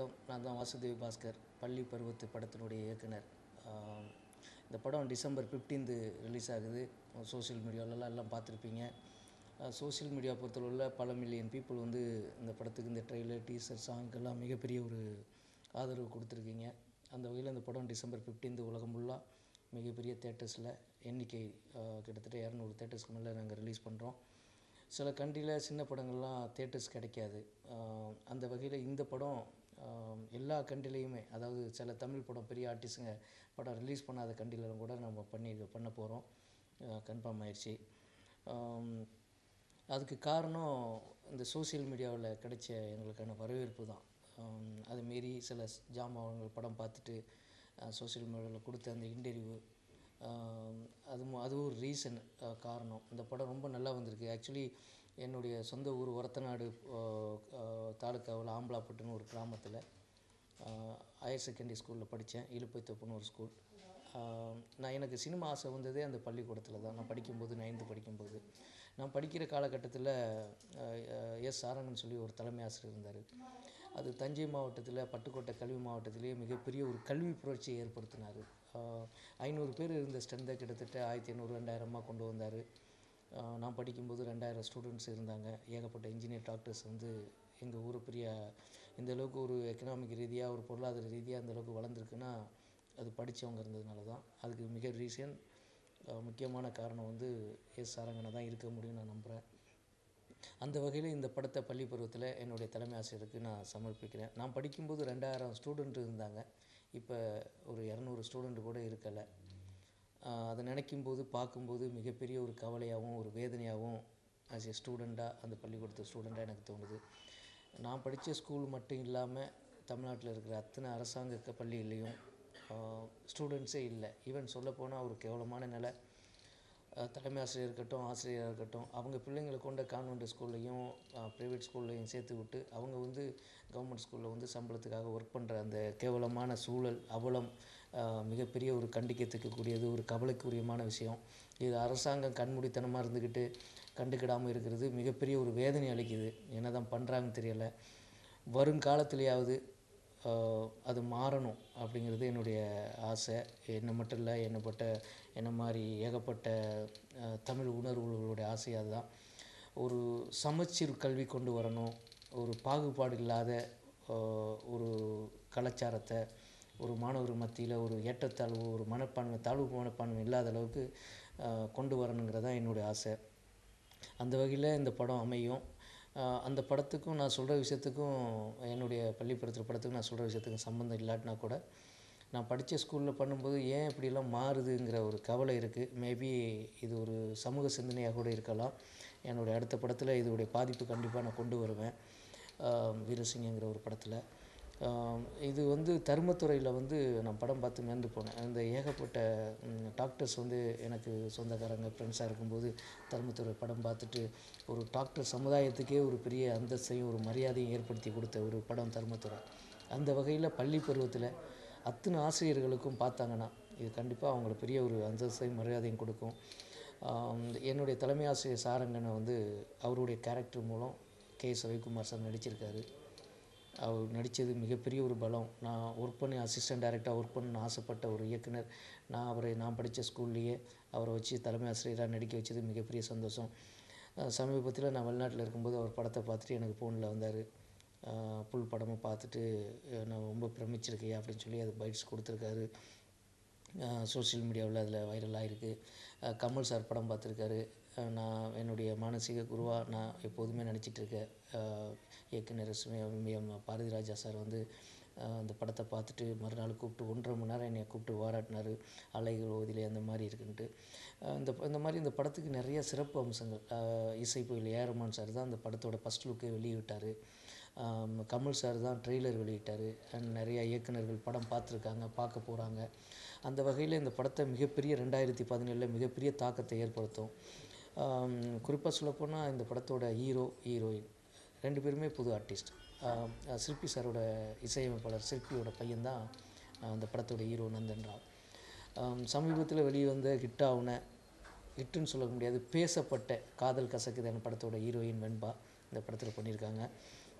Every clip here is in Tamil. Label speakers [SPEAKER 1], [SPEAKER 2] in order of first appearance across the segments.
[SPEAKER 1] வணக்கம் நான் தான் வாசுதேவ் பாஸ்கர் பள்ளி பருவத்து படத்தினுடைய இயக்குனர் ஆம், இந்த படம் டிசம்பர் 15 ரிலீஸ் ஆகுது சோஷியல் மீடியாவிலலாம் எல்லாம் பார்த்துருப்பீங்க சோஷியல் மீடியா பொறுத்தளவில் பல மில்லியன் பீப்புள் வந்து இந்த படத்துக்கு இந்த ட்ரெய்லர் டீசர் சாங்க்கெல்லாம் மிகப்பெரிய ஒரு ஆதரவு கொடுத்துருக்கீங்க அந்த வகையில் இந்த படம் டிசம்பர் 15 உலகம் ஃபுல்லாக மிகப்பெரிய தேட்டர்ஸில் எண்ணிக்கை ஆ, கிட்டத்தட்ட இரநூறு தேட்டர்ஸ்க்கு மேலே நாங்கள் ரிலீஸ் பண்ணுறோம் சில கண்ட்ரியில் சின்ன படங்கள்லாம் தேட்டர்ஸ் கிடைக்காது ஆஹ் அந்த வகையில் இந்த படம் ஆஹ் எல்லா கண்ட்ரிலையுமே அதாவது சில தமிழ் படம் பெரிய ஆர்டிஸ்ட்டுங்க படம் ரிலீஸ் பண்ணாத கண்ட்ரிலும் கூட நம்ம பண்ணி பண்ண போகிறோம் கன்ஃபார்ம் ஆயிடுச்சு ஆம், அதுக்கு காரணம் இந்த சோஷியல் மீடியாவில் கிடைச்ச எங்களுக்கான வரவேற்பு தான் ஆம், அது மீறி சில ஜாமான்கள் படம் பார்த்துட்டு சோஷியல் மீடியாவில் கொடுத்த அந்த இன்டர்வியூ அது மு- அது ஒரு ரீசன் காரணம் இந்த படம் ரொம்ப நல்லா வந்திருக்கு ஆக்சுவலி என்னுடைய சொந்த ஊர் ஒரத்தநாடு தாலுக்காவில் ஆம்பலாப்பட்டுன்னு ஒரு கிராமத்தில் ஹையர் செகண்டரி ஸ்கூலில் படித்தேன் இழுப்பைத்தொப்புன்னு ஒரு ஸ்கூல் ஆஹ் நான் எனக்கு சினிமா ஆசை வந்ததே அந்த பள்ளிக்கூடத்தில் தான் நான் படிக்கும்போது நைன்த்து படிக்கும்போது நான் படிக்கிற காலகட்டத்தில் எஸ் சாரங்கன்னு சொல்லி ஒரு தலைமை ஆசிரியர் இருந்தார் அது தஞ்சை மாவட்டத்தில் பட்டுக்கோட்டை கல்வி மாவட்டத்திலேயே மிகப்பெரிய ஒரு கல்வி புரட்சியை ஏற்படுத்தினார் ஐநூறு பேர் இருந்த ஸ்ட்ரென்த்தை கிட்டத்தட்ட ஆயிரத்தி ஐநூறு ரெண்டாயிரமாக கொண்டு வந்தார் ஆஹ் நான் படிக்கும்போது ரெண்டாயிரம் ஸ்டூடெண்ட்ஸ் இருந்தாங்க ஏகப்பட்ட இன்ஜினியர் டாக்டர்ஸ் வந்து எங்கள் ஊர் பெரிய இந்த அளவுக்கு ஒரு எக்கனாமிக் ரீதியாக ஒரு பொருளாதார ரீதியாக இந்த அளவுக்கு வளர்ந்துருக்குன்னா அது படித்தவங்க இருந்ததுனால தான் அதுக்கு மிக ரீசன் முக்கியமான காரணம் வந்து எஸ் சாரங்கனை தான் இருக்க முடியும்னு நான் நம்புகிறேன் அந்த வகையில் இந்த படத்தை பள்ளி பருவத்தில் என்னுடைய தலைமை ஆசிரியருக்கு நான் சமர்ப்பிக்கிறேன் நான் படிக்கும்போது ரெண்டாயிரம் ஸ்டூடெண்ட் இருந்தாங்க இப்போ ஒரு இரநூறு ஸ்டூடெண்ட் கூட இருக்கலை ஆஹ் அதை நினைக்கும் போது பார்க்கும்போது மிகப்பெரிய ஒரு கவலையாகவும் ஒரு வேதனையாகவும் ஆஸ் எ ஸ்டூடெண்ட்டாக அந்த பள்ளிக்கூடத்து ஸ்டூடெண்ட்டாக எனக்கு தோணுது நான் படித்த ஸ்கூல் மட்டும் இல்லாமல் தமிழ்நாட்டில் இருக்கிற அத்தனை அரசாங்க க- பள்ளிகள்லேயும் ஸ்டூடெண்ட்ஸே இல்லை ஈவன் சொல்லப்போனால் ஒரு கேவலமான நிலை அஹ் தலைமை ஆசிரியர் இருக்கட்டும் ஆசிரியராக இருக்கட்டும் அவங்க பிள்ளைங்களை கொண்ட கான்வெண்ட் ஸ்கூல்லையும் ப்ரைவேட் ஸ்கூல்லையும் சேர்த்து விட்டு அவங்க வந்து கவர்மெண்ட் ஸ்கூலில் வந்து சம்பளத்துக்காக ஒர்க் பண்ணுற அந்த கேவலமான சூழல் அவலம் அஹ் மிகப்பெரிய ஒரு கண்டிக்கத்தக்கக்கூடியது ஒரு கவலைக்குரியமான விஷயம் இது அரசாங்கம் கண்மூடித்தனமாக இருந்துக்கிட்டு கண்டுக்கிடாமல் இருக்கிறது மிகப்பெரிய ஒரு வேதனை அளிக்குது என்ன தான் பண்ணுறாங்கன்னு தெரியலை வருங்காலத்திலேயாவது ஆஹ் அது மாறணும் அப்படிங்கிறது என்னுடைய ஆசை என்னை மட்டும் இல்லை என்னப்பட்ட என்ன மாதிரி ஏகப்பட்ட ஆஹ் தமிழ் உணர்வுகளுடைய ஆசை அதுதான் ஒரு சமச்சீர் கல்வி கொண்டு வரணும் ஒரு பாகுபாடு இல்லாத ஆஹ் ஒரு கலாச்சாரத்தை ஒரு மாணவர் மத்தியில் ஒரு ஏற்றத்தாழ்வு ஒரு மனப்பான்மை தாழ்வு மனப்பான்மை இல்லாத அளவுக்கு ஆஹ் கொண்டு வரணுங்கிறது தான் என்னுடைய ஆசை அந்த வகையில் இந்த படம் அமையும் ஆஹ் அந்த படத்துக்கும் நான் சொல்கிற விஷயத்துக்கும் என்னுடைய பள்ளிப்படத்தில் படத்துக்கும் நான் சொல்கிற விஷயத்துக்கும் சம்மந்தம் இல்லாட்டினா கூட நான் படித்த ஸ்கூலில் பண்ணும்போது ஏன் இப்படிலாம் மாறுதுங்கிற ஒரு கவலை இருக்குது மேபி இது ஒரு சமூக சிந்தனையாக கூட இருக்கலாம் என்னுடைய அடுத்த படத்தில் இதோடைய பாதிப்பு கண்டிப்பாக நான் கொண்டு வருவேன் ஆஹ் வீரசிங்கங்கிற ஒரு படத்தில் ஆம், இது வந்து தருமத்துறையில் வந்து நான் படம் பார்த்து மேந்து போனேன் அந்த ஏகப்பட்ட ம், டாக்டர்ஸ் வந்து எனக்கு சொந்தக்காரங்க ஃப்ரெண்ட்ஸாக இருக்கும்போது தருமத்துறை படம் பார்த்துட்டு ஒரு டாக்டர் சமுதாயத்துக்கே ஒரு பெரிய அந்தஸ்தையும் ஒரு மரியாதையும் ஏற்படுத்தி கொடுத்த ஒரு படம் தருமத்துறை அந்த வகையில் பள்ளி பருவத்தில் அத்தனை ஆசிரியர்களுக்கும் பார்த்தாங்கன்னா இது கண்டிப்பாக அவங்களுக்கு பெரிய ஒரு அந்தஸ்தையும் மரியாதையும் கொடுக்கும் ஆம், என்னுடைய தலைமை ஆசிரியர் சாரங்கனை வந்து அவருடைய கேரக்டர் மூலம் கே எஸ் ரவிக்குமார் சார் நடிச்சிருக்காரு அவர் நடித்தது மிகப்பெரிய ஒரு பலம் நான் ஒர்க் பண்ணி அசிஸ்டன்ட் டைரக்டராக ஒர்க் பண்ண ஆசைப்பட்ட ஒரு இயக்குனர் நான் அவரை நான் படித்த ஸ்கூல்லையே அவரை வச்சு தலைமை ஆசிரியராக நடிக்க வச்சது மிகப்பெரிய சந்தோஷம் அஹ் சமீபத்தில் நான் வெளிநாட்டில் இருக்கும்போது அவர் படத்தை பார்த்துட்டு எனக்கு ஃபோனில் வந்தார் புல் படமும் பார்த்துட்டு அஹ் நான் ரொம்ப பிரமிச்சிருக்கையா அப்படின்னு சொல்லி அது பைட்ஸ் கொடுத்துருக்காரு சோஷியல் மீடியாவில் அதில் வைரலாக இருக்குது கமல் சார் படம் பார்த்துருக்காரு அஹ் நான் என்னுடைய மானசீக குருவாக நான் எப்போதுமே நினச்சிட்டு இருக்கேன் அஹ் இயக்குனர் எம் பாரதி ராஜா சார் வந்து அஹ் அந்த படத்தை பார்த்துட்டு மறுநாள் கூப்பிட்டு ஒன்றரை மணி நேரம் என்னை கூப்பிட்டு பாராட்டினார் அலைகள் ஓதிலே அந்த மாதிரி இருக்குன்ட்டு அஹ் இந்த இந்த மாதிரி இந்த படத்துக்கு நிறைய சிறப்பு அம்சங்கள் அஹ் இசை புயல் ஏரமான் சார் தான் அந்த படத்தோட ஃபஸ்ட் லுக்கை வெளியிட்டார் ஆம், கமல் சார் தான் ட்ரெய்லர் வெளியிட்டார் அண்ட் நிறைய இயக்குனர்கள் படம் பார்த்துருக்காங்க பார்க்க போகிறாங்க அந்த வகையில் இந்த படத்தை மிகப்பெரிய ரெண்டாயிரத்தி பதினேழில் மிகப்பெரிய தாக்கத்தை ஏற்படுத்தும் குறிப்பாக சொல்லப்போனால் இந்த படத்தோட ஹீரோ ஹீரோயின் ரெண்டு பேருமே புது ஆர்டிஸ்ட் சிற்பி சாரோட இசையமைப்பாளர் சிற்பியோட பையன்தான் அந்த படத்தோட ஹீரோ நந்தன் ராவ் சமீபத்தில் வெளியே வந்த ஹிட் ஆகுன ஹிட்டுன்னு சொல்ல முடியாது பேசப்பட்ட காதல் கசக்குதான படத்தோட ஹீரோயின் வெண்பா இந்த படத்தில் பண்ணியிருக்காங்க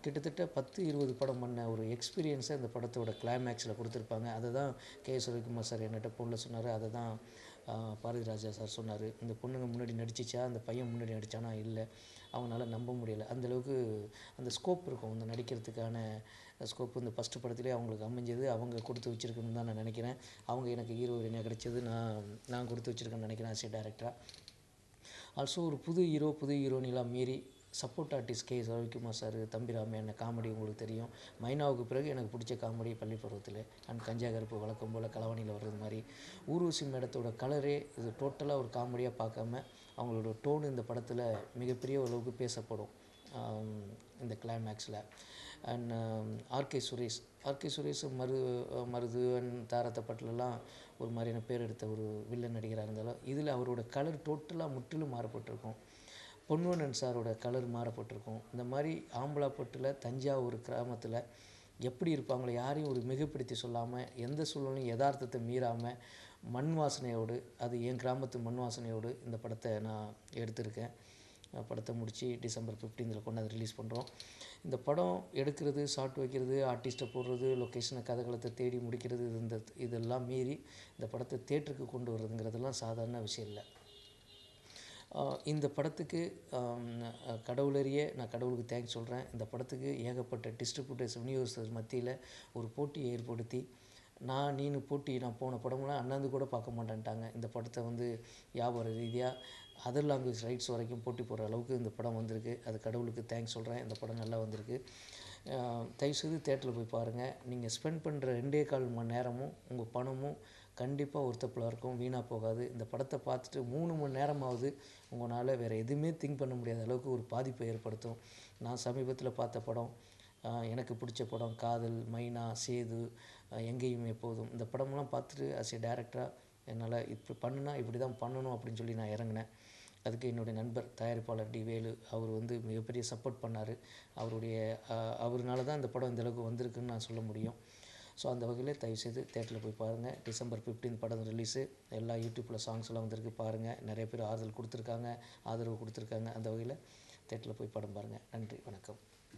[SPEAKER 1] கிட்டத்தட்ட பத்து இருபது படம் பண்ண ஒரு எக்ஸ்பீரியன்ஸை இந்த படத்தோட கிளைமேக்ஸில் கொடுத்துருப்பாங்க அதை தான் கே எஸ் ரவிக்குமார் சார் என்கிட்ட பொண்ணில் சொன்னார் அதை தான் ஆஹ், பாரதி ராஜா சார் சொன்னார் இந்த பொண்ணுங்க முன்னாடி நடிச்சிச்சா அந்த பையன் முன்னாடி நடிச்சானா இல்லை அவங்களால நம்ப முடியலை அந்தளவுக்கு அந்த ஸ்கோப் இருக்கும் இந்த நடிக்கிறதுக்கான ஸ்கோப் இந்த ஃபஸ்ட்டு படத்துலேயே அவங்களுக்கு அமைஞ்சது அவங்க கொடுத்து வச்சிருக்கணும்னு தான் நான் நினைக்கிறேன் அவங்க எனக்கு ஹீரோ ஹீரோயினாக கிடைச்சது நான் நான் கொடுத்து வச்சிருக்கேன்னு நினைக்கிறேன் ஆஸ் டேரக்டராக ஆல்சோ ஒரு புது ஹீரோ புது ஹீரோனிலாம் மீறி support artist K Ravikumar sir தம்பி ராமையான காமெடி உங்களுக்கு தெரியும் மைனாவுக்கு பிறகு எனக்கு பிடிச்ச காமெடி பள்ளி பருவத்தில் அண்ட் கஞ்சா கருப்பு வழக்கம் போல் கலவாணியில் வர்றது மாதிரி ஊர்வசி மேடத்தோட கலரே இது டோட்டலாக ஒரு காமெடியாக பார்க்காம அவங்களோட டோன் இந்த படத்தில் மிகப்பெரிய அளவுக்கு பேசப்படும் ஆம், இந்த கிளைமேக்ஸில் and RK Suresh RK Suresh மரு மருது அண்ட் தாரத்தப்பட்டிலலாம் ஒரு மாதிரியான பேர் எடுத்த ஒரு வில்லன் நடிகராக இருந்தாலும் இதில் அவரோட கலர் டோட்டலாக முற்றிலும் மாறப்பட்டிருக்கும் பொன்வனன் சாரோட கலர் மாறப்பட்டிருக்கும் இந்த மாதிரி ஆம்பலாப்பட்டில் தஞ்சாவூர் கிராமத்தில் எப்படி இருப்பாங்களோ யாரையும் ஒரு மிகப்படுத்தி சொல்லாமல் எந்த சூழ்நிலையும் யதார்த்தத்தை மீறாமல் மண் வாசனையோடு அது என் கிராமத்து மண் வாசனையோடு இந்த படத்தை நான் எடுத்திருக்கேன் அஹ் படத்தை முடித்து டிசம்பர் ஃபிஃப்டீனில் கொண்டாந்து ரிலீஸ் பண்ணுறோம் இந்த படம் எடுக்கிறது ஷார்ட் வைக்கிறது ஆர்டிஸ்ட்டை போடுறது லொக்கேஷனை கதைகளத்தை தேடி முடிக்கிறது இது இந்த இதெல்லாம் மீறி இந்த படத்தை தேட்டருக்கு கொண்டு வர்றதுங்கிறதெல்லாம் சாதாரண விஷயம் இல்லை ஆஹ் இந்த படத்துக்கு ஆம், அஹ் கடவுளறிய நான் கடவுளுக்கு தேங்க்ஸ் சொல்கிறேன் இந்த படத்துக்கு ஏகப்பட்ட டிஸ்ட்ரிபியூட்டர்ஸ் விநியோகஸ்தர் மத்தியில் ஒரு போட்டியை ஏற்படுத்தி நான் நீனு போட்டி நான் போன படம்லாம் அண்ணாந்து கூட பார்க்க மாட்டேன்ட்டாங்க இந்த படத்தை வந்து வியாபார ரீதியாக அதர் லாங்குவேஜ் ரைட்ஸ் வரைக்கும் போட்டி போடுற அளவுக்கு இந்த படம் வந்திருக்கு அது கடவுளுக்கு தேங்க்ஸ் சொல்கிறேன் இந்த படம் நல்லா வந்திருக்கு ஆஹ் தயவுசெய்து தேட்டரில் போய் பாருங்கள் நீங்கள் ஸ்பெண்ட் பண்ணுற ரெண்டே கால் மணி நேரமும் உங்கள் பணமும் கண்டிப்பாக ஒருத்தப்பில் இருக்கும் வீணாக போகாது இந்த படத்தை பார்த்துட்டு மூணு மணி நேரமாவது உங்களால் வேறு எதுவுமே திங்க் பண்ண முடியாத அளவுக்கு ஒரு பாதிப்பை ஏற்படுத்தும் நான் சமீபத்தில் பார்த்த படம் ஆஹ் எனக்கு பிடிச்ச படம் காதல் மைனா சேது ஆஹ் எங்கேயும் எப்போதும் இந்த படம்லாம் பார்த்துட்டு அஸ் ஏ டேரக்டராக என்னால் இப்படி பண்ணுனா இப்படி தான் பண்ணணும் அப்படின்னு சொல்லி நான் இறங்கினேன் அதுக்கு என்னுடைய நண்பர் தயாரிப்பாளர் டி வேலு அவர் வந்து மிகப்பெரிய சப்போர்ட் பண்ணார் அவருடைய ஆஹ் அவர்னால தான் இந்த படம் இந்த அளவுக்கு வந்திருக்குன்னு நான் சொல்ல முடியும் ஸோ அந்த வகையில் தயவுசெய்து தேட்டரில் போய் பாருங்கள் டிசம்பர் 15 படம் ரிலீஸு எல்லா யூடியூப்பில் சாங்ஸ் எல்லாம் வந்திருக்கு பாருங்கள் நிறைய பேர் ஆதரவு கொடுத்துருக்காங்க ஆதரவு கொடுத்துருக்காங்க அந்த வகையில் தேட்டரில் போய் படம் பாருங்கள் நன்றி வணக்கம்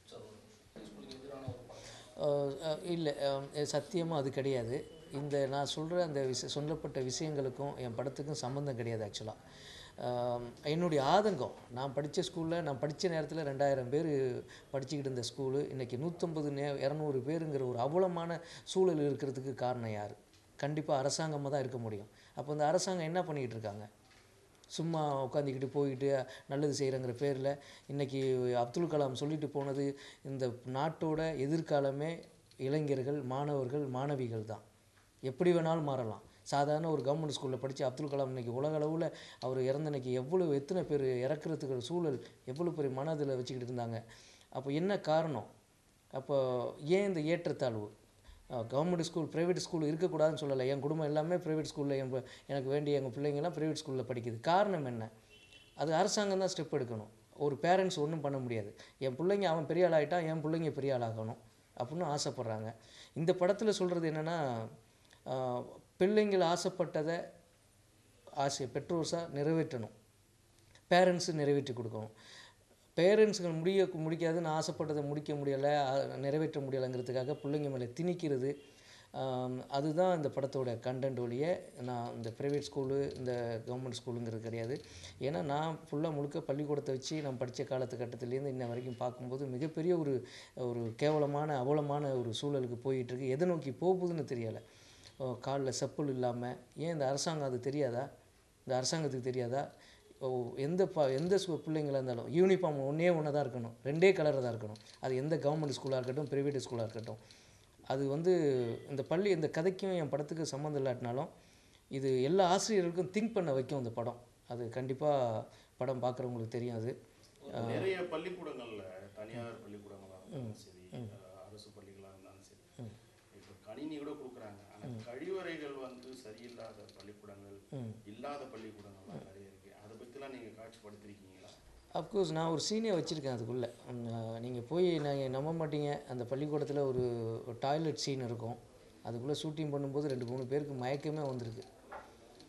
[SPEAKER 1] இல்லை சத்தியமாக அது கிடையாது இந்த நான் சொல்கிற அந்த விஷ சொல்லப்பட்ட விஷயங்களுக்கும் என் படத்துக்கும் சம்மந்தம் கிடையாது ஆக்சுவலாக என்னுடைய ஆதங்கம் நான் படித்த ஸ்கூலில் நான் படித்த நேரத்தில் ரெண்டாயிரம் பேர் படிச்சுக்கிட்டு இருந்த ஸ்கூலு இன்றைக்கி நூற்றம்பது நே இரநூறு பேருங்கிற ஒரு அவலமான சூழல் இருக்கிறதுக்கு காரணம் யார் கண்டிப்பாக அரசாங்கமாக தான் இருக்க முடியும் அப்போ இந்த அரசாங்கம் என்ன பண்ணிக்கிட்டு இருக்காங்க சும்மா உட்காந்துக்கிட்டு போயிட்டு நல்லது செய்கிறங்கிற பேரில் இன்றைக்கி அப்துல் கலாம் சொல்லிட்டு போனது இந்த நாட்டோட எதிர்காலமே இளைஞர்கள் மாணவர்கள் மாணவிகள் தான் எப்படி வேணாலும் மாறலாம் சாதாரண ஒரு கவர்மெண்ட் ஸ்கூலில் படித்து அப்துல் கலாம் இன்னைக்கு உலக அளவில் அவர் இறந்த இன்னைக்கு எவ்வளோ எத்தனை பேர் இறக்குறதுக்கு ஒரு சூழல் எவ்வளோ பெரிய மனதில் வச்சுக்கிட்டு இருந்தாங்க அப்போ என்ன காரணம் அப்போ ஏன் இந்த ஏற்றத்தாழ்வு கவர்மெண்ட் ஸ்கூல் ப்ரைவேட் ஸ்கூல் இருக்கக்கூடாதுன்னு சொல்லலை என் குடும்பம் எல்லாமே ப்ரைவேட் ஸ்கூலில் என் ப- எனக்கு வேண்டிய எங்கள் பிள்ளைங்கள்லாம் ப்ரைவேட் ஸ்கூலில் படிக்குது காரணம் என்ன அது அரசாங்கம் தான் ஸ்டெப் எடுக்கணும் ஒரு பேரண்ட்ஸ் ஒன்றும் பண்ண முடியாது என் பிள்ளைங்க அவன் பெரிய ஆள் ஆகிட்டான் என் பிள்ளைங்க பெரிய ஆள் ஆகணும் அப்படின்னு ஆசைப்பட்றாங்க இந்த படத்தில் சொல்கிறது என்னென்னா பிள்ளைங்கள் ஆசைப்பட்டதை ஆசை பெற்றோர்ஸாக நிறைவேற்றணும் பேரண்ட்ஸு நிறைவேற்றி கொடுக்கணும் பேரண்ட்ஸுகள் முடிய முடிக்காதுன்னு ஆசைப்பட்டதை முடிக்க முடியலை நிறைவேற்ற முடியலைங்கிறதுக்காக பிள்ளைங்க மேலே திணிக்கிறது ஆம், அதுதான் இந்த படத்தோட கண்டென்ட் ஒழிய நான் இந்த ப்ரைவேட் ஸ்கூலு இந்த கவர்மெண்ட் ஸ்கூலுங்கிறது கிடையாது ஏன்னா நான் ஃபுல்லாக முழுக்க பள்ளிக்கூடத்தை வச்சு நான் படித்த காலத்து கட்டத்துலேருந்து இன்ன வரைக்கும் பார்க்கும்போது மிகப்பெரிய ஒரு ஒரு கேவலமான அவலமான ஒரு சூழலுக்கு போயிட்டுருக்கு எதை நோக்கி போகுதுன்னு தெரியலை காலில் செப்பல் இல்லாமல் ஏன் இந்த அரசாங்கம் அது தெரியாதா இந்த அரசாங்கத்துக்கு தெரியாதா ஓ எந்த ப எந்த ஸ்கூ பிள்ளைங்களா இருந்தாலும் யூனிஃபார்ம் ஒன்றே ஒன்று தான் இருக்கணும் ரெண்டே கலரில் தான் இருக்கணும் அது எந்த கவர்மெண்ட் ஸ்கூலாக இருக்கட்டும் ப்ரைவேட் ஸ்கூலாக இருக்கட்டும் அது வந்து இந்த பள்ளி இந்த கதைக்கும் என் படத்துக்கு சம்மந்தம் இல்லாட்டினாலும் இது எல்லா ஆசிரியர்களுக்கும் திங்க் பண்ண வைக்கும் இந்த படம் அது கண்டிப்பாக படம் பார்க்குறவங்களுக்கு தெரியும் அது
[SPEAKER 2] நிறைய பள்ளிக்கூடங்கள்ல தனியார் பள்ளிக்கூடங்களா இருந்தாலும் சரி அஹ், அரசு பள்ளிகளா இருந்தாலும் சரி இப்போ கணினி கூட கொடுக்குறாங்க ஆனா கழிவறைகள் வந்து சரியில்லாத பள்ளிக்கூடங்கள் இல்லாத பள்ளிக்கூடங்கள்லாம் நிறைய இருக்கு அதை பத்திலாம் நீங்க காட்சிப்படுத்திருக்கீங்களா
[SPEAKER 1] அஃப்கோர்ஸ் நான் ஒரு சீனே வச்சுருக்கேன் அதுக்குள்ளே நீங்கள் போய் நீங்கள் நம்ப மாட்டீங்க அந்த பள்ளிக்கூடத்தில் ஒரு டாய்லெட் சீன் இருக்கும் அதுக்குள்ளே ஷூட்டிங் பண்ணும்போது ரெண்டு மூணு பேருக்கு மயக்கமே வந்திருக்கு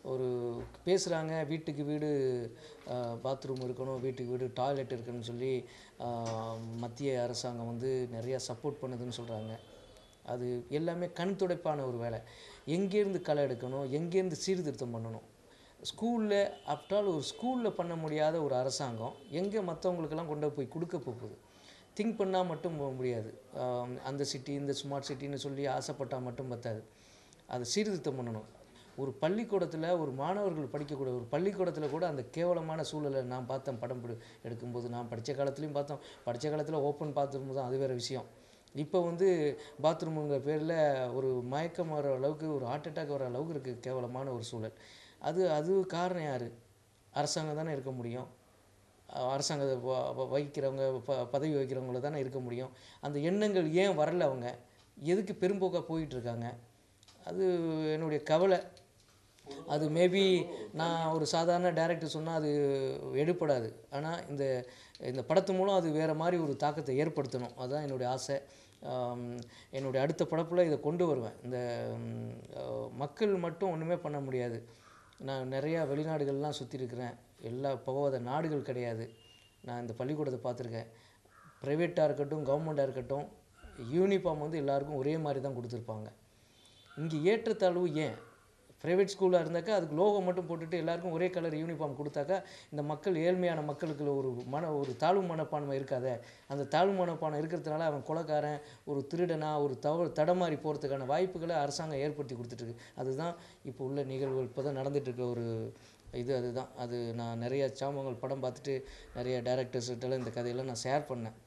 [SPEAKER 1] ஒரு பேசுகிறாங்க வீட்டுக்கு வீடு பாத்ரூம் இருக்கணும் வீட்டுக்கு வீடு டாய்லெட் இருக்கணும்னு சொல்லி ஆஹ், மத்திய அரசாங்கம் வந்து நிறையா சப்போர்ட் பண்ணுதுன்னு சொல்கிறாங்க அது எல்லாமே கண் துடைப்பான ஒரு வேலை எங்கேருந்து களை எடுக்கணும் எங்கேருந்து சீர்திருத்தம் பண்ணணும் ஸ்கூலில் ஆஃப்டர் ஒரு ஸ்கூலில் பண்ண முடியாத ஒரு அரசாங்கம் எங்கே மற்றவங்களுக்கெல்லாம் கொண்டு போய் கொடுக்க போகுது திங்க் பண்ணால் மட்டும் போக முடியாது ஆம், அந்த சிட்டி இந்த ஸ்மார்ட் சிட்டின்னு சொல்லி ஆசைப்பட்டால் மட்டும் பத்தாது அதை சீர்திருத்தம் பண்ணணும் ஒரு பள்ளிக்கூடத்தில் ஒரு மாணவர்கள் படிக்கக்கூடிய ஒரு பள்ளிக்கூடத்தில் கூட அந்த கேவலமான சூழலை நான் பார்த்தேன் படம் பிடி எடுக்கும்போது நான் படித்த காலத்துலேயும் பார்த்தோம் படித்த காலத்தில் ஓப்பன் பாத்ரூம் தான் அது வேறு விஷயம் இப்போ வந்து பாத்ரூமுங்கிற பேரில் ஒரு மயக்கம் வர அளவுக்கு ஒரு ஹார்ட் அட்டாக் வர அளவுக்கு இருக்குது கேவலமான ஒரு சூழல் அது அது காரணம் யார் அரசாங்கம் தானே இருக்க முடியும் அஹ் அரசாங்கத்தை வ- வ- வகிக்கிறவங்க ப பதவி வகிக்கிறவங்கள தானே இருக்க முடியும் அந்த எண்ணங்கள் ஏன் வரல அவங்க எதுக்கு பெரும்போக்காக போயிட்டு இருக்காங்க அது என்னுடைய கவலை அது மேபி நான் ஒரு சாதாரண டேரக்டர் சொன்னால் அது எடுப்படாது ஆனால் இந்த இந்த படத்து மூலம் அது வேறு மாதிரி ஒரு தாக்கத்தை ஏற்படுத்தணும் அதுதான் என்னுடைய ஆசை ஆம், என்னுடைய அடுத்த படப்பில் இதை கொண்டு வருவேன் இந்த ம், அஹ், மக்கள் மட்டும் ஒன்றுமே பண்ண முடியாது நான் நிறையா வெளிநாடுகள்லாம் சுற்றி இருக்கிறேன் எல்லா போகாத நாடுகள் கிடையாது நான் இந்த பள்ளிக்கூடத்தை பார்த்துருக்கேன் ப்ரைவேட்டாக இருக்கட்டும் கவர்மெண்ட்டாக இருக்கட்டும் யூனிஃபார்ம் வந்து எல்லாருக்கும் ஒரே மாதிரி தான் கொடுத்துருப்பாங்க இங்கே ஏற்றத்தாழ்வு ஏன் ப்ரைவேட் ஸ்கூலாக இருந்தாக்கா அதுக்கு லோகோ மட்டும் போட்டுட்டு எல்லாருக்கும் ஒரே கலர் யூனிஃபார்ம் கொடுத்தாக்கா இந்த மக்கள் ஏழ்மையான மக்களுக்கு ஒரு மன ஒரு தாழ்வு மனப்பான்மை இருக்காதே அந்த தாழ்வு மனப்பான்மை இருக்கிறதுனால அவன் கொலைக்காரன் ஒரு திருடனா ஒரு தவறு தடமாறி போகிறதுக்கான வாய்ப்புகளை அரசாங்கம் ஏற்படுத்தி கொடுத்துட்ருக்கு அதுதான் இப்போ உள்ள நிகழ்வுகள் இப்போ தான் நடந்துட்டுருக்க ஒரு இது அதுதான் அது நான் நிறைய சாமங்கள் படம் பார்த்துட்டு நிறைய டேரக்டர்ஸ்கிட்டலாம் இந்த கதையெல்லாம் நான் ஷேர் பண்ணேன்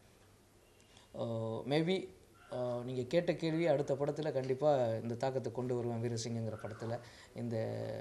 [SPEAKER 1] மேபி நீங்கள் கேட்ட கேள்வி அடுத்த படத்தில் கண்டிப்பாக இந்த தாக்கத்தை கொண்டு வருவேன் வீரசிங்கங்கிற படத்தில் இந்த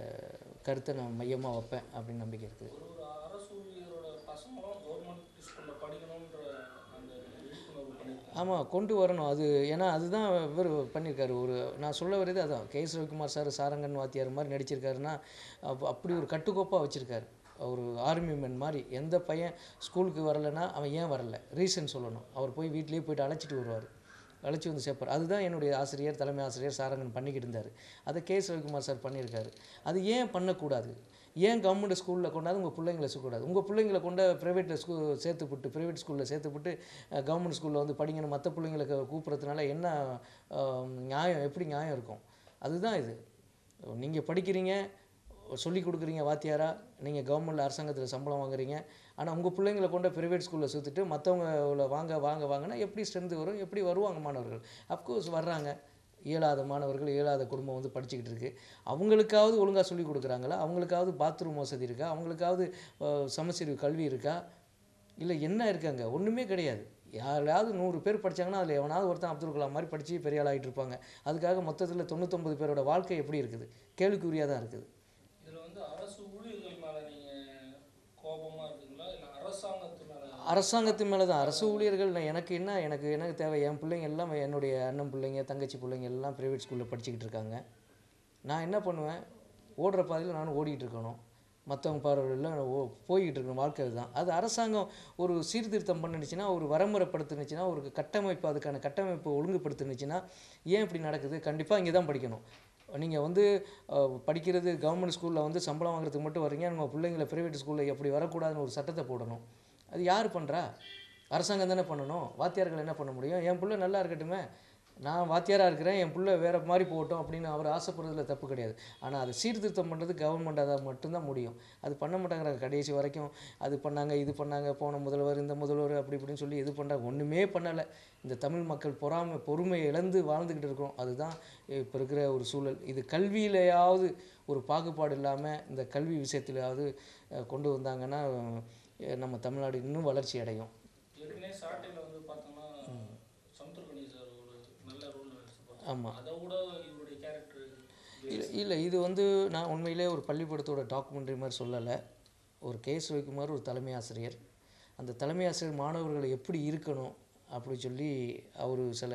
[SPEAKER 1] கருத்தை நான் மையமாக வைப்பேன் அப்படின்னு நம்பிக்கை இருக்குது
[SPEAKER 3] ஒரு ஒரு அரசு ஊழியரோட பசங்களும் கவர்மெண்ட் ஸ்கூலில் படிக்கணுன்ற அந்த விழிப்புணர்வு பண்ணியிருக்காங்க
[SPEAKER 1] ஆமாம் கொண்டு வரணும் அது ஏன்னா அதுதான் இவர் பண்ணியிருக்காரு ஒரு நான் சொல்ல வரது அதான் K S Ravikumar sir Sarangan வாத்தியார் மாதிரி நடிச்சிருக்காருன்னா அப்ப- அப்படி ஒரு கட்டுக்கோப்பாக வச்சுருக்காரு ஒரு ஆர்மி மேன் மாதிரி எந்த பையன் ஸ்கூலுக்கு வரலைன்னா அவன் ஏன் வரல ரீசன் சொல்லணும் அவர் போய் வீட்லேயே போயிட்டு அழைச்சிட்டு வருவார் அழைச்சி வந்து சேர்ப்பார் அதுதான் என்னுடைய ஆசிரியர் தலைமை ஆசிரியர் சாரங்கன் பண்ணிக்கிட்டு இருந்தார் அதை கே எஸ் ரவிக்குமார் சார் பண்ணியிருக்காரு அது ஏன் பண்ணக்கூடாது ஏன் கவர்மெண்ட் ஸ்கூலில் கொண்டாந்து உங்கள் பிள்ளைங்களை சேர்க்கக்கூடாது உங்கள் பிள்ளைங்களை கொண்ட ப்ரைவேட்டில் ஸ்கூ சேர்த்து விட்டு ப்ரைவேட் ஸ்கூலில் சேர்த்து விட்டு கவர்மெண்ட் ஸ்கூலில் வந்து படிங்கன்னு மற்ற பிள்ளைங்களை க- கூப்பிட்றதுனால என்ன அஹ், நியாயம் எப்படி நியாயம் இருக்கும் அதுதான் இது நீங்கள் படிக்கிறீங்க சொல்லி கொடுக்குறீங்க வாத்தியாரா நீங்கள் கவர்மெண்ட்டில் அரசாங்கத்தில் சம்பளம் வாங்குறீங்க ஆனால் உங்கள் பிள்ளைங்களை கொண்டு ப்ரைவேட் ஸ்கூலில் சேர்த்துட்டு மற்றவங்கள வாங்க வாங்க வாங்கினா எப்படி ஸ்ட்ரென்த்து வரும் எப்படி வருவாங்க மாணவர்கள் அஃப்கோர்ஸ் வர்றாங்க இயலாத மாணவர்கள் இயலாத குடும்பம் வந்து படிச்சுக்கிட்டு இருக்கு அவங்களுக்காவது ஒழுங்காக சொல்லி கொடுக்குறாங்களா அவங்களுக்காவது பாத்ரூம் வசதி இருக்கா அவங்களுக்காவது அஹ், சமச்சீர் கல்வி இருக்கா இல்லை என்ன இருக்காங்க ஒன்றுமே கிடையாது யாராவது நூறு பேர் படிச்சாங்கன்னா அதில் எவனாவது ஒருத்தன் அப்துல் கலாம் மாதிரி படித்து பெரிய ஆளாகிட்டு இருப்பாங்க அதுக்காக மொத்தத்தில் தொண்ணூத்தொம்பது பேரோட வாழ்க்கை எப்படி இருக்குது கேள்விக்குறியாக தான் இருக்குது
[SPEAKER 3] இதில் வந்து அரசு ஊழியர்கள் மேலே நீங்கள் கோபமாக இருக்குங்களா இல்லை அரசாங்கத்து மேலே
[SPEAKER 1] அரசாங்கத்து மேலே தான் அரசு ஊழியர்கள் நான் எனக்கு என்ன எனக்கு எனக்கு தேவை என் பிள்ளைங்க எல்லாம் என்னுடைய அண்ணன் பிள்ளைங்க தங்கச்சி பிள்ளைங்க எல்லாம் ப்ரைவேட் ஸ்கூலில் படிச்சுக்கிட்டு இருக்காங்க நான் என்ன பண்ணுவேன் ஓடுற பாதையில் நானும் ஓடிக்கிட்டு இருக்கணும் மற்றவங்க பார்வையில் ஓ போய்கிட்டு இருக்கணும் வாழ்க்கை தான் அது அரசாங்கம் ஒரு சீர்திருத்தம் பண்ணுச்சுன்னா ஒரு வரமுறைப்படுத்துனுச்சுன்னா ஒரு கட்டமைப்பு அதுக்கான கட்டமைப்பு ஒழுங்குபடுத்துனுச்சுன்னா ஏன் இப்படி நடக்குது கண்டிப்பாக இங்கே தான் படிக்கணும் நீங்கள் வந்து அஹ், படிக்கிறது கவர்மெண்ட் ஸ்கூலில் வந்து சம்பளம் வாங்குறதுக்கு மட்டும் வர்றீங்க உங்கள் பிள்ளைங்களை ப்ரைவேட் ஸ்கூலில் எப்படி வரக்கூடாதுன்னு ஒரு சட்டத்தை போடணும் அது யார் பண்ணுறா அரசாங்கம் தானே பண்ணணும் வாத்தியார்கள் என்ன பண்ண முடியும் என் பிள்ளை நல்லா இருக்கட்டுமே நான் வாத்தியாராக இருக்கிறேன் என் பிள்ளை வேறு மாதிரி போகட்டும் அப்படின்னு அவர் ஆசைப்படுறதுல தப்பு கிடையாது ஆனால் அதை சீர்திருத்தம் பண்ணுறது கவர்மெண்ட் அதை மட்டும்தான் முடியும் அது பண்ண மாட்டாங்கிறாங்க கடைசி வரைக்கும் அது பண்ணாங்க இது பண்ணாங்க போன முதல்வர் இந்த முதல்வர் அப்படி இப்படின்னு சொல்லி இது பண்ணுறாங்க ஒன்றுமே பண்ணலை இந்த தமிழ் மக்கள் பொறாமை பொறுமையை இழந்து வாழ்ந்துக்கிட்டு இருக்கோம் அதுதான் இப்போ இருக்கிற ஒரு சூழல் இது கல்வியிலையாவது ஒரு பாகுபாடு இல்லாமல் இந்த கல்வி விஷயத்திலாவது அஹ், கொண்டு வந்தாங்கன்னா அஹ், நம்ம தமிழ்நாடு இன்னும் வளர்ச்சி அடையும்
[SPEAKER 3] ஏற்கனவே சாட்டையில் வந்து பார்த்தோம்னா சமுத்திரகணி சார் ஒரு நல்ல ரோல் நடிச்சிருப்பாங்க
[SPEAKER 1] ஆமாம்
[SPEAKER 3] அதை விட இவருடைய கேரக்டர்
[SPEAKER 1] இல்லை இல்லை இது வந்து நான் உண்மையிலே ஒரு பள்ளிக்கூடத்தோட டாக்குமெண்ட்ரி மாதிரி சொல்லலை ஒரு கே எஸ் ரவிக்குமார் ஒரு தலைமை ஆசிரியர் அந்த தலைமை ஆசிரியர் மாணவர்கள் எப்படி இருக்கணும் அப்படி சொல்லி அவர் சில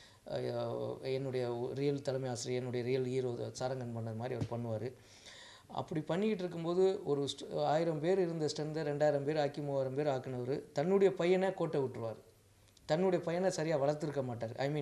[SPEAKER 1] அஹ், என்னுடைய ரியல் தலைமை ஆசிரியர் என்னுடைய ரியல் ஹீரோ சாரங்கன் பண்ணது மாதிரி அவர் பண்ணுவார் அப்படி பண்ணிக்கிட்டு இருக்கும்போது ஒரு ஸ்ட்- ஆயிரம் பேர் இருந்த ஸ்ட்ரென்த்தை ரெண்டாயிரம் பேர் ஆக்கி மூவாயிரம் பேர் ஆக்குனவர் தன்னுடைய பையனை கோட்டை விட்டுருவார் தன்னுடைய பையனை சரியாக வளர்த்துருக்க மாட்டார் ஐ மீன்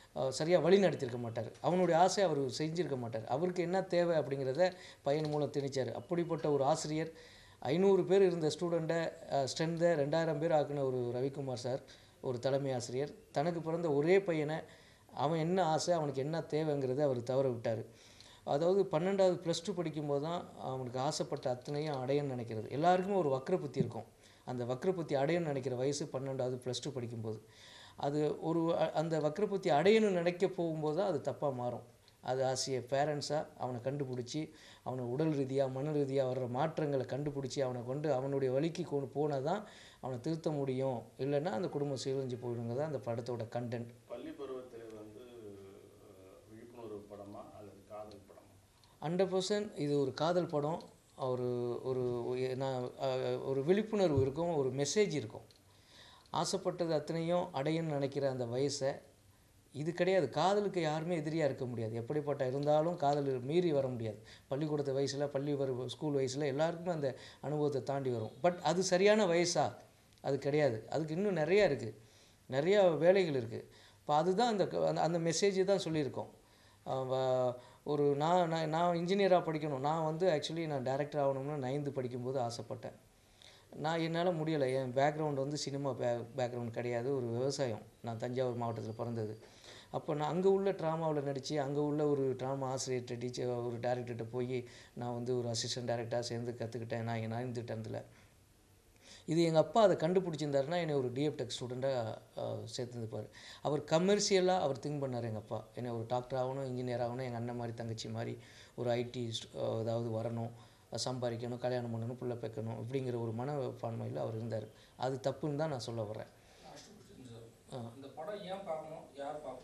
[SPEAKER 1] சரியாக வழி நடத்தியிருக்க மாட்டார் அவனுடைய ஆசை அவர் செஞ்சிருக்க மாட்டார் அவருக்கு என்ன தேவை அப்படிங்கிறத பையன் மூலம் திணிச்சார் அப்படிப்பட்ட ஒரு ஆசிரியர் ஐநூறு பேர் இருந்த ஸ்டூடெண்ட்டை ஸ்ட்ரென்த்தை ரெண்டாயிரம் பேர் ஆக்கின ஒரு ரவிக்குமார் சார் ஒரு தலைமை ஆசிரியர் தனக்கு பிறந்த ஒரே பையனை அவன் என்ன ஆசை அவனுக்கு என்ன தேவைங்கிறத அவர் தவற விட்டார் அதாவது பன்னெண்டாவது ப்ளஸ் டூ படிக்கும்போது தான் அவனுக்கு ஆசைப்பட்ட அத்தனையும் அடையன்னு நினைக்கிறது எல்லாருக்குமே ஒரு வக்ர புத்தி இருக்கும் அந்த வக்ர புத்தி அடையணும்னு நினைக்கிற வயசு பன்னெண்டாவது ப்ளஸ் டூ படிக்கும்போது அது ஒரு அ- அந்த வக்ர புத்தி அடையணும்னு நினைக்க போகும்போது தான் அது தப்பாக மாறும் அது ஆசிய பேரண்ட்ஸாக அவனை கண்டுபிடிச்சி அவனை உடல் ரீதியாக மன ரீதியாக வர்ற மாற்றங்களை கண்டுபிடிச்சி அவனை கொண்டு அவனுடைய வழிக்கு கொண்டு போனால் தான் அவனை திருத்த முடியும் இல்லைன்னா அந்த குடும்பம் சீரழிஞ்சு போயிடுங்கிறது அந்த படத்தோட கண்டென்ட்
[SPEAKER 2] பள்ளி பருவத்தில் வந்து அஹ், விழிப்புணர்வு படமா அல்லது காதல் படமா
[SPEAKER 1] ஹண்ட்ரட் பர்சன்ட் இது ஒரு காதல் படம் ஒரு ஒரு ஒ- நான் அஹ், ஒரு விழிப்புணர்வு இருக்கும் ஒரு மெசேஜ் இருக்கும் ஆசைப்பட்டது அத்தனையும் அடையணும்னு நினைக்கிற அந்த வயசை இது கிடையாது காதலுக்கு யாருமே எதிரியாக இருக்க முடியாது எப்படிப்பட்ட இருந்தாலும் காதல் மீறி வர முடியாது பள்ளிக்கூடத்து வயசில் பள்ளி வரு ஸ்கூல் வயசில் எல்லாருக்குமே அந்த அனுபவத்தை தாண்டி வரும் பட் அது சரியான வயசா அது கிடையாது அதுக்கு இன்னும் நிறையா இருக்குது நிறையா வேலைகள் இருக்குது இப்போ அதுதான் அந்த க- அந்த- அந்த மெசேஜ் தான் சொல்லியிருக்கோம் அஹ் வ- ஒரு நான் நான் நான் இன்ஜினியராக படிக்கணும் நான் வந்து ஆக்சுவலி நான் டைரக்டர் ஆகணும்னு நைன்த்து படிக்கும்போது ஆசைப்பட்டேன் நான் என்னால் முடியலை என் பேக்ரவுண்ட் வந்து சினிமா பே பேக்ரவுண்ட் கிடையாது ஒரு விவசாயம் நான் தஞ்சாவூர் மாவட்டத்தில் பிறந்தது அப்போ நான் அங்கே உள்ள ட்ராமாவில் நடித்து அங்கே உள்ள ஒரு ட்ராமா ஆசிரியர்கிட்ட டீச்சர் ஒரு டேரக்டர்கிட்ட போய் நான் வந்து ஒரு அசிஸ்டன்ட் டேரக்டராக சேர்ந்து கற்றுக்கிட்டேன் நான் என் நைன்த்து டென்த்தில் இது எங்கள் அப்பா அதை கண்டுபிடிச்சிருந்தாருன்னா என்னை ஒரு டிஎஃப்டெக் ஸ்டூடெண்ட்டாக சேர்த்துருப்பார் அவர் கமர்ஷியலாக அவர் திங்க் பண்ணார் எங்கள் அப்பா என்னை ஒரு டாக்டர் ஆகணும் இன்ஜினியர் ஆகணும் எங்கள் அண்ணன் மாதிரி தங்கச்சி மாதிரி ஒரு ஐடி ஏதாவது வரணும் சம்பாதிக்கணும் கல்யாணம் பண்ணணும் பிள்ளை பெக்கணும் இப்படிங்கிற ஒரு மனப்பான்மையில் அவர் இருந்தார் அது தப்புன்னு தான் நான் சொல்ல வர்றேன்
[SPEAKER 3] லாஸ்ட் கொஸ்டின் சார் இந்த படம் ஏன் பார்க்கணும் யார் பார்க்கணும்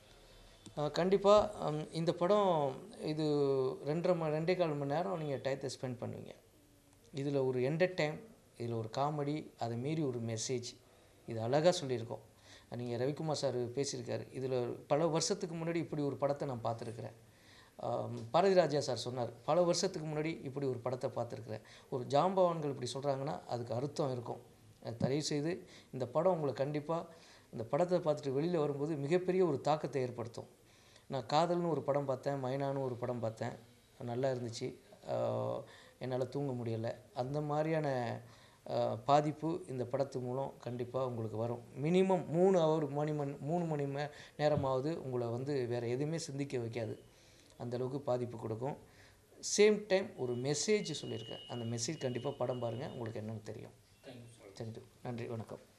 [SPEAKER 1] கண்டிப்பாக இந்த படம் இது ரெண்டரை மணி ரெண்டே கால் மணி நேரம் நீங்கள் டயத்தை ஸ்பெண்ட் பண்ணுவீங்க இதில் ஒரு என்டர்டைன் இதில் ஒரு காமெடி அதை மீறி ஒரு மெசேஜ் இது அழகாக சொல்லியிருக்கோம் நீங்கள் ரவிக்குமார் சார் பேசியிருக்காரு இதில் பல வருஷத்துக்கு முன்னாடி இப்படி ஒரு படத்தை நான் பார்த்துருக்குறேன் ஆம், பாரதி ராஜா சார் சொன்னார் பல வருஷத்துக்கு முன்னாடி இப்படி ஒரு படத்தை பார்த்துருக்குறேன் ஒரு ஜாம்பவான்கள் இப்படி சொல்கிறாங்கன்னா அதுக்கு அர்த்தம் இருக்கும் அஹ் தயவு செய்து இந்த படம் உங்களை கண்டிப்பாக இந்த படத்தை பார்த்துட்டு வெளியில் வரும்போது மிகப்பெரிய ஒரு தாக்கத்தை ஏற்படுத்தும் நான் காதல்னு ஒரு படம் பார்த்தேன் மைனான்னு ஒரு படம் பார்த்தேன் நல்லா இருந்துச்சு என்னால் தூங்க முடியலை அந்த மாதிரியான ஆஹ், பாதிப்பு இந்த படத்து மூலம் கண்டிப்பாக உங்களுக்கு வரும் மினிமம் மூணு ஹவர் மணி மணி மூணு மணி மே நேரமாவது உங்களை வந்து வேறு எதுவுமே சிந்திக்க வைக்காது அந்த அளவுக்கு பாதிப்பு கொடுக்கும் சேம் டைம் ஒரு மெசேஜ் சொல்லியிருக்கேன் அந்த மெசேஜ் கண்டிப்பாக படம் பாருங்கள் உங்களுக்கு என்னன்னு தெரியும்
[SPEAKER 3] தேங்க்யூ சார்
[SPEAKER 1] தேங்க்யூ நன்றி வணக்கம்